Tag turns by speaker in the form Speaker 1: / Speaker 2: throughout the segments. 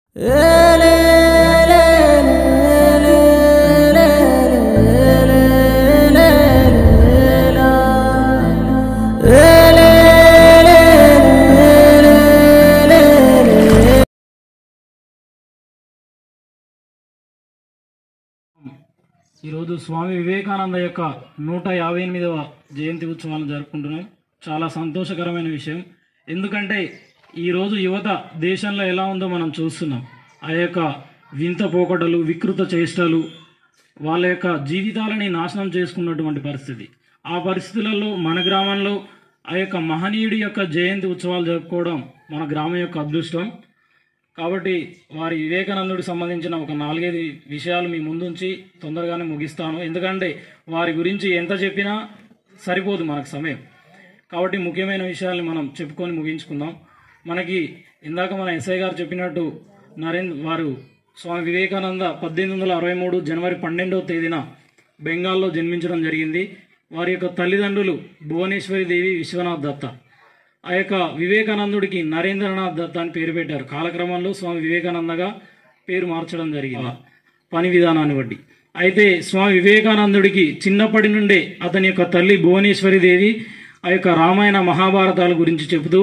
Speaker 1: ఈరోజు స్వామి వివేకానంద యొక్క నూట యాభై ఎనిమిదవ జయంతి ఉత్సవాలను జరుపుకుంటున్నాం చాలా సంతోషకరమైన విషయం ఎందుకంటే ఈరోజు యువత దేశంలో ఎలా ఉందో మనం చూస్తున్నాం ఆ యొక్క వింత పోకడలు వికృత చేష్టలు వాళ్ళ యొక్క జీవితాలని నాశనం చేసుకున్నటువంటి పరిస్థితి ఆ పరిస్థితులలో మన గ్రామంలో ఆ యొక్క మహనీయుడి యొక్క జయంతి ఉత్సవాలు జరుపుకోవడం మన గ్రామం యొక్క అదృష్టం కాబట్టి వారి వివేకానందుడికి సంబంధించిన ఒక నాలుగైదు విషయాలు మీ ముందుంచి తొందరగానే ముగిస్తాను ఎందుకంటే వారి గురించి ఎంత చెప్పినా సరిపోదు మనకు సమయం కాబట్టి ముఖ్యమైన విషయాల్ని మనం చెప్పుకొని ముగించుకుందాం మనకి ఇందాక మన ఎస్ఐ గారు చెప్పినట్టు నరేంద్ర వారు స్వామి వివేకానంద పద్దెనిమిది వందల అరవై మూడు జనవరి పన్నెండవ తేదీన బెంగాల్లో జన్మించడం జరిగింది వారి యొక్క తల్లిదండ్రులు భువనేశ్వరి దేవి విశ్వనాథ్ దత్త ఆ యొక్క వివేకానందుడికి నరేంద్రనాథ్ దత్త అని పేరు పెట్టారు కాలక్రమంలో స్వామి వివేకానందగా పేరు మార్చడం జరిగింది పని విధానాన్ని బట్టి అయితే స్వామి వివేకానందుడికి చిన్నప్పటి నుండే అతని యొక్క తల్లి భువనేశ్వరి దేవి ఆ యొక్క రామాయణ మహాభారతాల గురించి చెబుతూ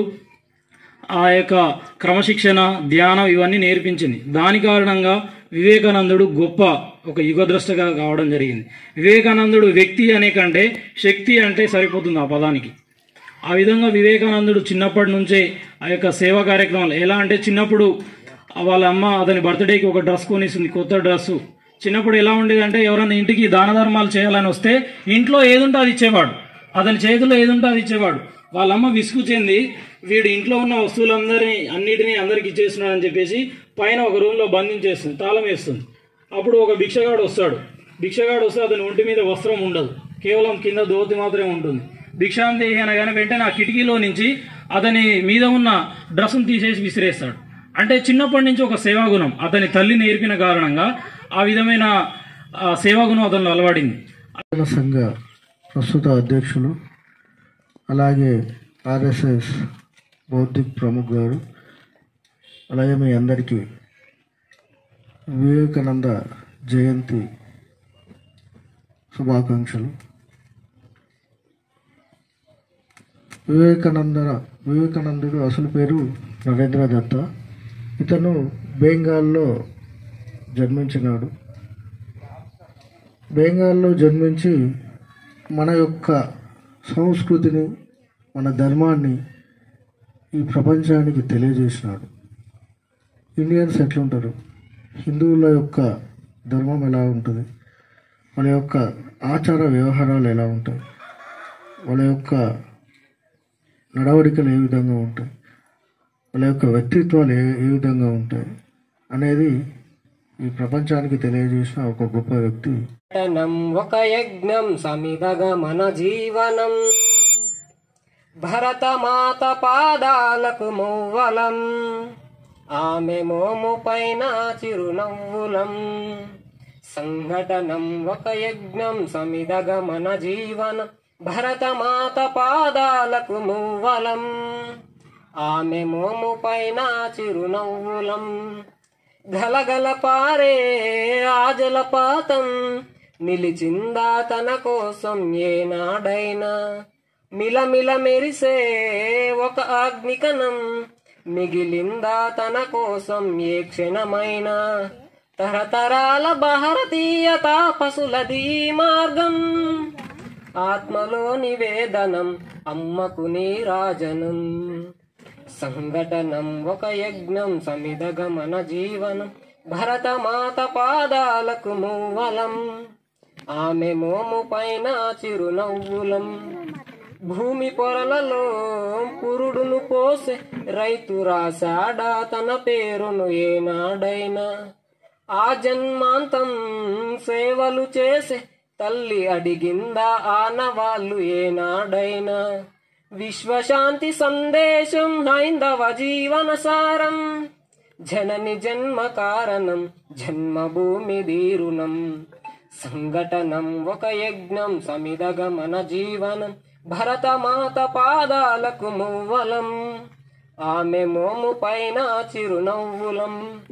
Speaker 1: ఆ యొక్క క్రమశిక్షణ ధ్యానం ఇవన్నీ నేర్పించింది దాని కారణంగా వివేకానందుడు గొప్ప ఒక యుగద్రష్టగా కావడం జరిగింది వివేకానందుడు వ్యక్తి అనే కంటే శక్తి అంటే సరిపోతుంది ఆ పదానికి ఆ విధంగా వివేకానందుడు చిన్నప్పటి నుంచే ఆ యొక్క సేవా కార్యక్రమాలు ఎలా అంటే చిన్నప్పుడు వాళ్ళ అమ్మ అతని బర్త్డేకి ఒక డ్రెస్ కొనిస్తుంది కొత్త డ్రెస్సు చిన్నప్పుడు ఎలా ఉండేదంటే ఎవరైనా ఇంటికి దాన ధర్మాలు చేయాలని వస్తే ఇంట్లో ఏదుంటే అది ఇచ్చేవాడు అతని చేతిలో ఏదుంటే అది ఇచ్చేవాడు వాళ్ళ అమ్మ విసుగు చెంది వీడు ఇంట్లో ఉన్న వస్తువులందరినీ అన్నిటినీ అందరికి ఇచ్చేస్తున్నాడు అని చెప్పేసి పైన ఒక రూమ్లో బంధించేస్తుంది తాళం వేస్తుంది అప్పుడు ఒక భిక్షగాడు వస్తాడు భిక్షగాడు వస్తే అతని ఒంటి మీద వస్త్రం ఉండదు కేవలం కింద దోతి మాత్రమే ఉంటుంది భిక్షాందేహి అనగానే వెంటనే ఆ కిటికీలో నుంచి అతని మీద ఉన్న డ్రెస్సును తీసేసి విసిరేస్తాడు అంటే చిన్నప్పటి నుంచి ఒక సేవాగుణం అతని తల్లి నేర్పిన కారణంగా ఆ విధమైన ఆ, సేవాగుణం అతను అలవాడింది
Speaker 2: జన సంఘ ప్రస్తుత అధ్యక్షులు అలాగే ఆర్ఎస్ఎస్ బౌద్ధిక్ ప్రముఖ్ గారు అలాగే మీ అందరికీ వివేకానంద జయంతి శుభాకాంక్షలు వివేకానంద వివేకానందుడు అసలు పేరు నరేంద్ర దత్త ఇతను బెంగాల్లో జన్మించినాడు బెంగాల్లో జన్మించి మన యొక్క సంస్కృతిని మన ధర్మాన్ని ఈ ప్రపంచానికి తెలియజేసినాడు ఇండియన్స్ ఎట్లుంటారు హిందువుల యొక్క ధర్మం ఎలా ఉంటుంది వాళ్ళ యొక్క ఆచార వ్యవహారాలు ఎలా ఉంటాయి వాళ్ళ యొక్క నడవడికలు ఏ విధంగా ఉంటాయి వాళ్ళ యొక్క వ్యక్తిత్వాలు ఏ ఏ విధంగా ఉంటాయి అనేది ఈ ప్రపంచానికి తెలియజేసిన ఒక గొప్ప వ్యక్తి
Speaker 3: పఠనం ఒక యజ్ఞం సమిదగమన జీవనం భరతమాత పాదాలకు మువ్వలం ఆమె మోము పైన చిరునవ్వులం సంఘటనం ఒక యజ్ఞం సమిదగమన జీవనం భరతమాత పాదాలకు మువ్వలం ఆమె మోము పైన చిరునవ్వులం గలగల పారే ఆ జలపాతం నిలిచిందా తన కోసం ఏనాడైనా మిలమిల మెరిసే ఒక అగ్నికణం మిగిలిందా తన కోసం ఏ క్షణమైనా తరతరాల భారతీయ తాపసులది ఈ మార్గం ఆత్మలో నివేదనం అమ్మకు నీరాజనం సంఘటనం ఒక యజ్ఞం సమిదగమన జీవనం భరతమాత పాదాలకు మూవలం ఆమె మోము పైన చిరునవ్వులం భూమి పొరలలో పురుడును పోసే రైతు రాశాడా తన పేరును ఏనాడైనా ఆ జన్మాంతం సేవలు చేసే తల్లి అడిగిందా ఆనవాళ్ళు ఏనాడైనా విశ్వశాంతి సందేశం హైందవ జీవన సారం జనని జన్మ కారణం జన్మభూమి దీరుణం సంఘటనం ఒక యజ్ఞం సమిదగమన జీవనం భరతమాత పాదాలకు మువ్వలం ఆమె మోము పైన చిరునవ్వులం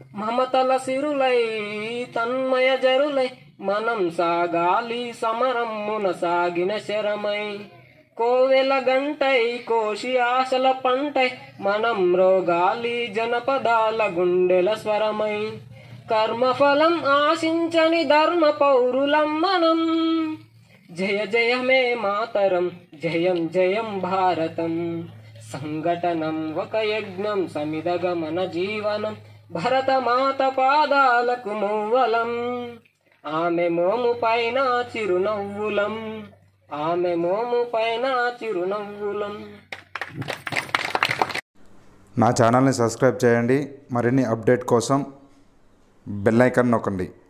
Speaker 3: మమతల సిరులై తన్మయ జరులై మనం సాగాలి సమరమ్మున సాగిన శరమై కోవెల గంటై కోశి ఆశల పంటై మనం రోగాలి జనపదాల గుండెల స్వరమై కర్మఫలం ఆశించని ధర్మ పౌరులం మనం జయ జయమే మాతరం జయం జయం భారతం సంఘటనం ఒక యజ్ఞం సమిదగమన జీవనం భరతమాత పాదాలకు మూవలం ఆమె మోము పైన చిరునవ్వులం ఆమె మోము పైన చిరునవ్వులం
Speaker 4: నా ఛానల్ని సబ్స్క్రైబ్ చేయండి మరిన్ని అప్డేట్ కోసం బెల్ ఐకాన్ నొక్కండి